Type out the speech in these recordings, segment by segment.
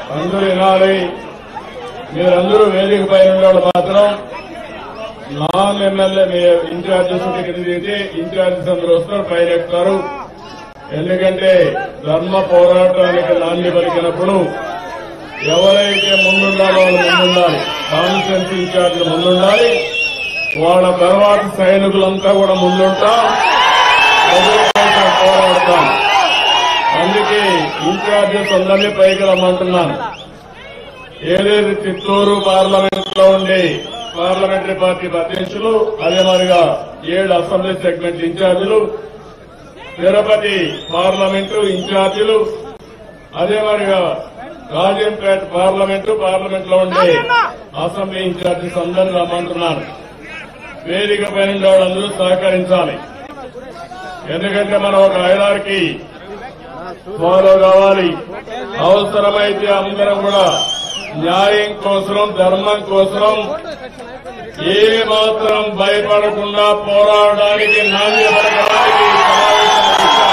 అందరూ వినాలి మీరందరూ వేదిక పైన ఉన్నవాళ్ళు మాత్రం నాన్ ఎమ్మెల్యే మీ ఇన్ఛార్జెస్ దగ్గర దిగితే ఇన్ఛార్జెస్ అందరూ వస్తారు పైన ఎక్కుతారు ఎందుకంటే ధర్మ పోరాటానికి నాంది పలికినప్పుడు ఎవరైతే ముందుండాలో వాళ్ళు ముందుండాలి కాన్స్టిట్యూన్సీ ఇన్ఛార్జీలు ముందుండాలి వాళ్ళ తర్వాత సైనికులంతా కూడా ముందుంటాం ప్రజల కోసం పోరాడతాం అందుకే ఇన్ఛార్జెస్ అందరినీ పైకి రమ్మంటున్నాను ఏదైతే చిత్తూరు పార్లమెంట్ లో ఉండే పార్లమెంటరీ పార్టీ అధ్యక్షులు అదే మరిగా ఏడు అసెంబ్లీ సెగ్మెంట్ ఇన్ఛార్జీలు తిరుపతి పార్లమెంటు ఇన్ఛార్జీలు అదే మరిగా రాజంపేట పార్లమెంటు పార్లమెంట్ లో ఉండే అసెంబ్లీ ఇన్ఛార్జీస్ అందరినీ రమ్మంటున్నాను వేదిక పైన ఉండే వాళ్ళందరూ సహకరించాలి ఎందుకంటే మనం ఒక ఐదారికి ఫాలో కావాలి అవసరమైతే అందరం కూడా న్యాయం కోసం ధర్మం కోసం ఏ మాత్రం భయపడకుండా పోరాడడానికి నాణ్య పడడానికి ఈ సమావేశం చేశాం.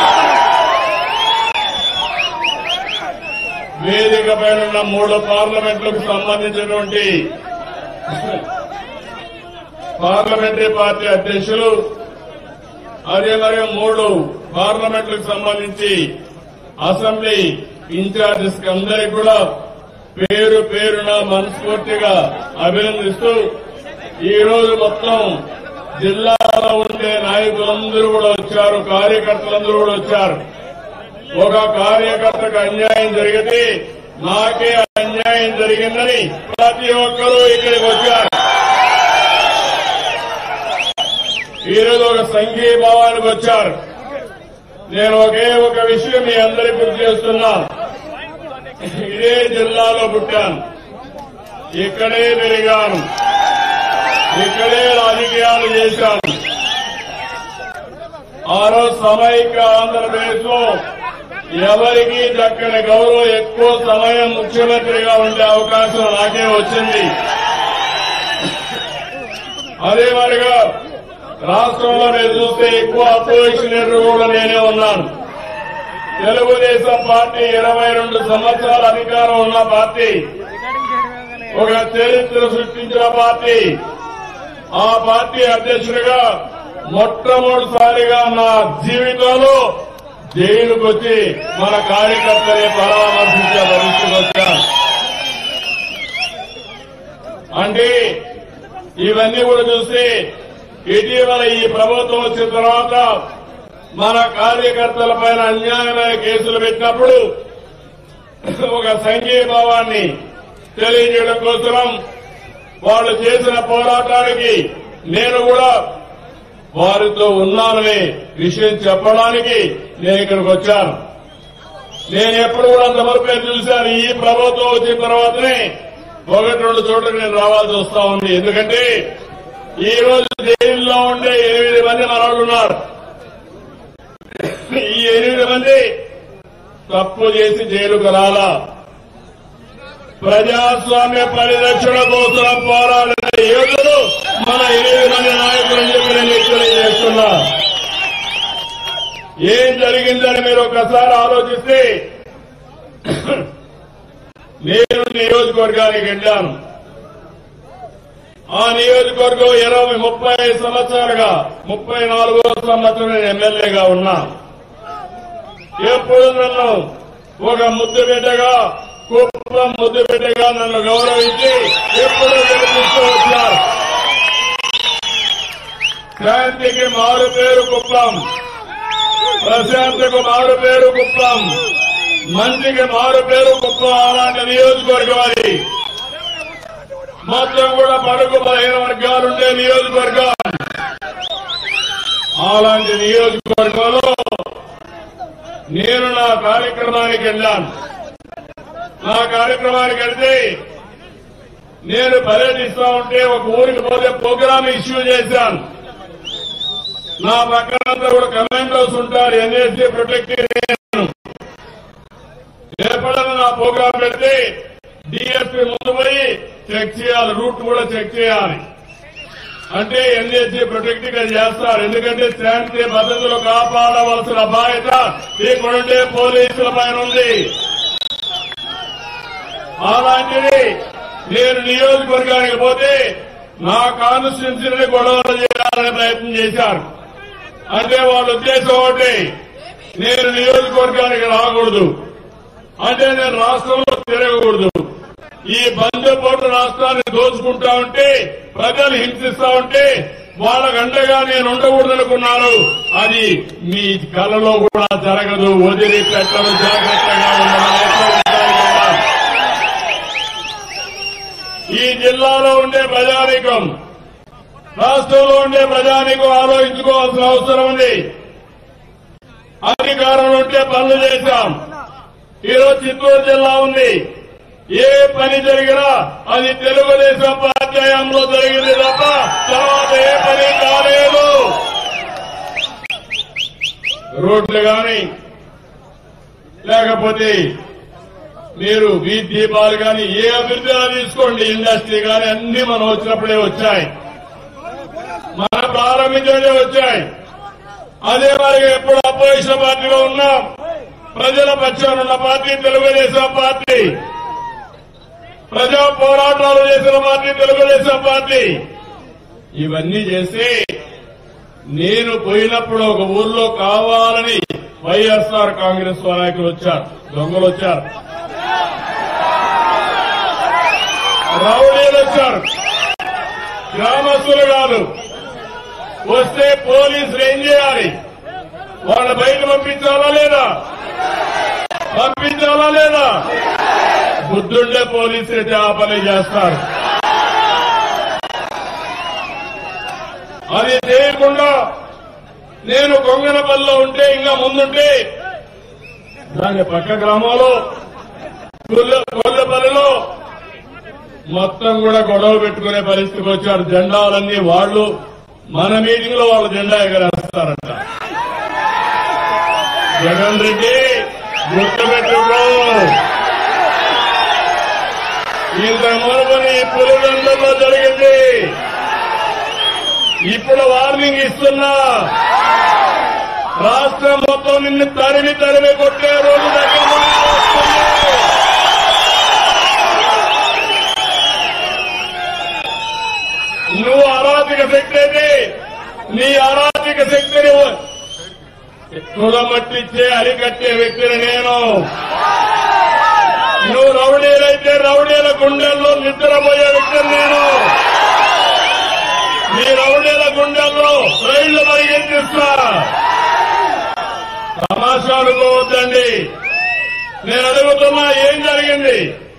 వేదిక పైన ఉన్న మూడు పార్లమెంట్లకు సంబంధించినటువంటి పార్లమెంటరీ పార్టీ అధ్యక్షులు అదే మరి మూడు పార్లమెంట్లకు సంబంధించి అసెంబ్లీ ఇన్ఛార్జెస్ కి అందరికీ కూడా పేరు పేరున మనస్ఫూర్తిగా అభినందిస్తూ ఈ రోజు మొత్తం జిల్లాలో ఉండే నాయకులందరూ కూడా వచ్చారు కార్యకర్తలందరూ కూడా వచ్చారు ఒక కార్యకర్తకు అన్యాయం జరిగితే నాకే అన్యాయం జరిగిందని ప్రతి ఒక్కరూ ఇక్కడికి వచ్చారు ఈరోజు ఒక సంఘీభావానికి వచ్చారు నేను ఒకే ఒక విషయం మీ అందరికీ గుర్తు చేస్తున్నా ఇదే జిల్లాలో పుట్టాను ఇక్కడే పెరిగాను ఇక్కడే రాజకీయాలు చేశాను ఆ రోజు సమైక్య ఆంధ్రప్రదేశ్ లో ఎవరికి దక్కని గౌరవం ఎక్కువ సమయం ముఖ్యమంత్రిగా ఉండే అవకాశం నాకే వచ్చింది అదే మరిగా రాష్ట్రంలో మీరు చూస్తే ఎక్కువ అపోజిషన్ లీడర్ కూడా నేనే ఉన్నాను తెలుగుదేశం పార్టీ ఇరవై రెండు సంవత్సరాల అధికారం ఉన్న పార్టీ ఒక చరిత్ర సృష్టించిన పార్టీ ఆ పార్టీ అధ్యక్షుడిగా మొట్టమొదటిసారిగా నా జీవితంలో జైలుకు వచ్చి మన కార్యకర్తల్ని పరామర్శించే పరిస్థితి వచ్చాను అంటే ఇవన్నీ కూడా చూస్తే ఇటీవల ఈ ప్రభుత్వం వచ్చిన తర్వాత మన కార్యకర్తల పైన అన్యాయమైన కేసులు పెట్టినప్పుడు ఒక సంఘీభావాన్ని తెలియజేయడం కోసం వాళ్ళు చేసిన పోరాటానికి నేను కూడా వారితో ఉన్నాననే విషయం చెప్పడానికి నేను ఇక్కడికి వచ్చాను నేను ఎప్పుడు కూడా అంతవరకు నేను చూశాను ఈ ప్రభుత్వం వచ్చిన తర్వాతనే ఒకటి రెండు చోట్లకి నేను రావాల్సి వస్తా ఉంది ఎందుకంటే ఈ రోజు జైల్లో ఉండే ఎనిమిది మంది మనవాళ్ళు ఉన్నారు ఈ ఎనిమిది మంది తప్పు చేసి జైలుకు రాలా ప్రజాస్వామ్య పరిరక్షణ కోసం పోరాడిన యోధులు మన ఎనిమిది మంది నాయకులని చెప్పి నేను హెచ్చరిక చేస్తున్నా ఏం జరిగిందని మీరు ఒకసారి ఆలోచిస్తే నేను నియోజకవర్గానికి వెళ్ళాను ఆ నియోజకవర్గం ఇరవై ముప్పై సంవత్సరాలుగా ముప్పై నాలుగో సంవత్సరం నేను ఎమ్మెల్యేగా ఉన్నా ఎప్పుడు నన్ను ఒక ముద్దు బిడ్డగా కుప్పం ముద్దు బిడ్డగా నన్ను గౌరవించి ఎప్పుడు గెలిపిస్తూ వచ్చారు శాంతికి మారు పేరు కుప్పం ప్రశాంతకు మారు పేరు కుప్పం మంచికి మారు పేరు కుప్పం అలాంటి నియోజకవర్గం అది మొత్తం కూడా పడుగు బలహీన వర్గాలుండే నియోజకవర్గం అలాంటి నియోజకవర్గంలో నేను నా కార్యక్రమానికి వెళ్ళాను నా కార్యక్రమానికి వెళ్తే నేను పర్యటిస్తా ఉంటే ఒక ఊరికి పోతే ప్రోగ్రామ్ ఇష్యూ చేశాను నా పక్కనంతా కూడా కమాండోస్ ఉంటారు ఎన్ఎస్సీ ప్రొటెక్టివ్ నేను ఎప్పుడైనా నా ప్రోగ్రాం పెడితే డిఎస్పీ ముందు పోయి చెక్ చేయాలి రూట్ కూడా చెక్ చేయాలి అంటే ఎన్ఎస్సీ ప్రొటెక్ట్ గా చేస్తారు ఎందుకంటే శాంతి భద్రతలు కాపాడవలసిన బాధ్యత ఇక్కడుండే పోలీసుల పైన ఉంది అలాంటిది నేను నియోజకవర్గానికి పోతే నా కాన్స్టిట్యున్సీని గొడవలు చేయాలనే ప్రయత్నం చేశారు అంటే వాళ్ళ ఉద్దేశం ఒకటి నేను నియోజకవర్గానికి రాకూడదు అంటే నేను రాష్ట్రంలో తిరగకూడదు ఈ బందపోటు రాష్ట్రాన్ని దోచుకుంటా ఉంటే ప్రజలు హింసిస్తా ఉంటే వాళ్ళకు అండగా నేను ఉండకూడదనుకున్నాను అది మీ కలలో కూడా జరగదు వదిలి పెట్టడం జాగ్రత్తగా ఉండమని హెచ్చరించాలి. ఈ జిల్లాలో ఉండే ప్రజానీకం రాష్ట్రంలో ఉండే ప్రజానీకం ఆలోచించుకోవాల్సిన అవసరం ఉంది అధికారం ఉంటే పనులు చేశాం ఈరోజు చిత్తూరు జిల్లా ఉంది ఏ పని జరిగినా అది తెలుగుదేశం పార్టీ హయాంలో జరిగింది తప్ప తర్వాత ఏ పని కాలేదు రోడ్లు గాని లేకపోతే మీరు వీధి దీపాలు కానీ ఏ అభివృద్ధి అయినా తీసుకోండి ఇండస్ట్రీ కానీ అన్ని మనం వచ్చినప్పుడే వచ్చాయి మన ప్రారంభించడే వచ్చాయి అదే మరి ఎప్పుడు అపోజిషన్ పార్టీలో ఉన్నాం ప్రజల పక్షాన ఉన్న పార్టీ తెలుగుదేశం పార్టీ ప్రజా పోరాటాలు చేసిన పార్టీ తెలుగుదేశం పార్టీ ఇవన్నీ చేసి నేను పోయినప్పుడు ఒక ఊర్లో కావాలని వైఎస్ఆర్ కాంగ్రెస్ నాయకులు వచ్చారు దొంగలు వచ్చారు రౌడీలు వచ్చారు గ్రామస్తులు కాదు వస్తే పోలీసులు ఏం చేయాలి వాళ్ళ బయట పంపించాలా లేదా పంపించాలా లేదా బుద్ధుండే పోలీసులు అయితే ఆ పని చేస్తారు అది చేయకుండా నేను కొంగనపల్లిలో ఉంటే ఇంకా ముందుంటే దాని పక్క గ్రామంలో కొల్ల- కొల్లపల్లిలో మొత్తం కూడా గొడవ పెట్టుకునే పరిస్థితికి వచ్చారు జెండాలన్నీ వాళ్ళు మన మీటింగ్ లో వాళ్ళు జెండా ఎగరేస్తారంట జగన్ రెడ్డి గుర్తుపెట్టుకో ఇంత మునుపుని పులివెందుల్లో జరిగింది ఇప్పుడు వార్నింగ్ ఇస్తున్నా రాష్ట్రం మొత్తం నిన్ను తరిమి తరిమి కొట్టే రోజు దగ్గరలోనే వస్తుంది. నువ్వు అరాజక శక్తి అయితే నీ అరాజక శక్తిని తుడమట్టిచ్చే అరికట్టే వ్యక్తిని నేను నువ్వు రౌడీలైతే రౌడీల గుండెల్లో నిద్రపోయే వ్యక్తిని నేను మీ రౌడీల గుండెల్లో రైళ్లు పరిగెత్తిస్తా తమాషాలు వద్దండి నేను అడుగుతున్నా ఏం జరిగింది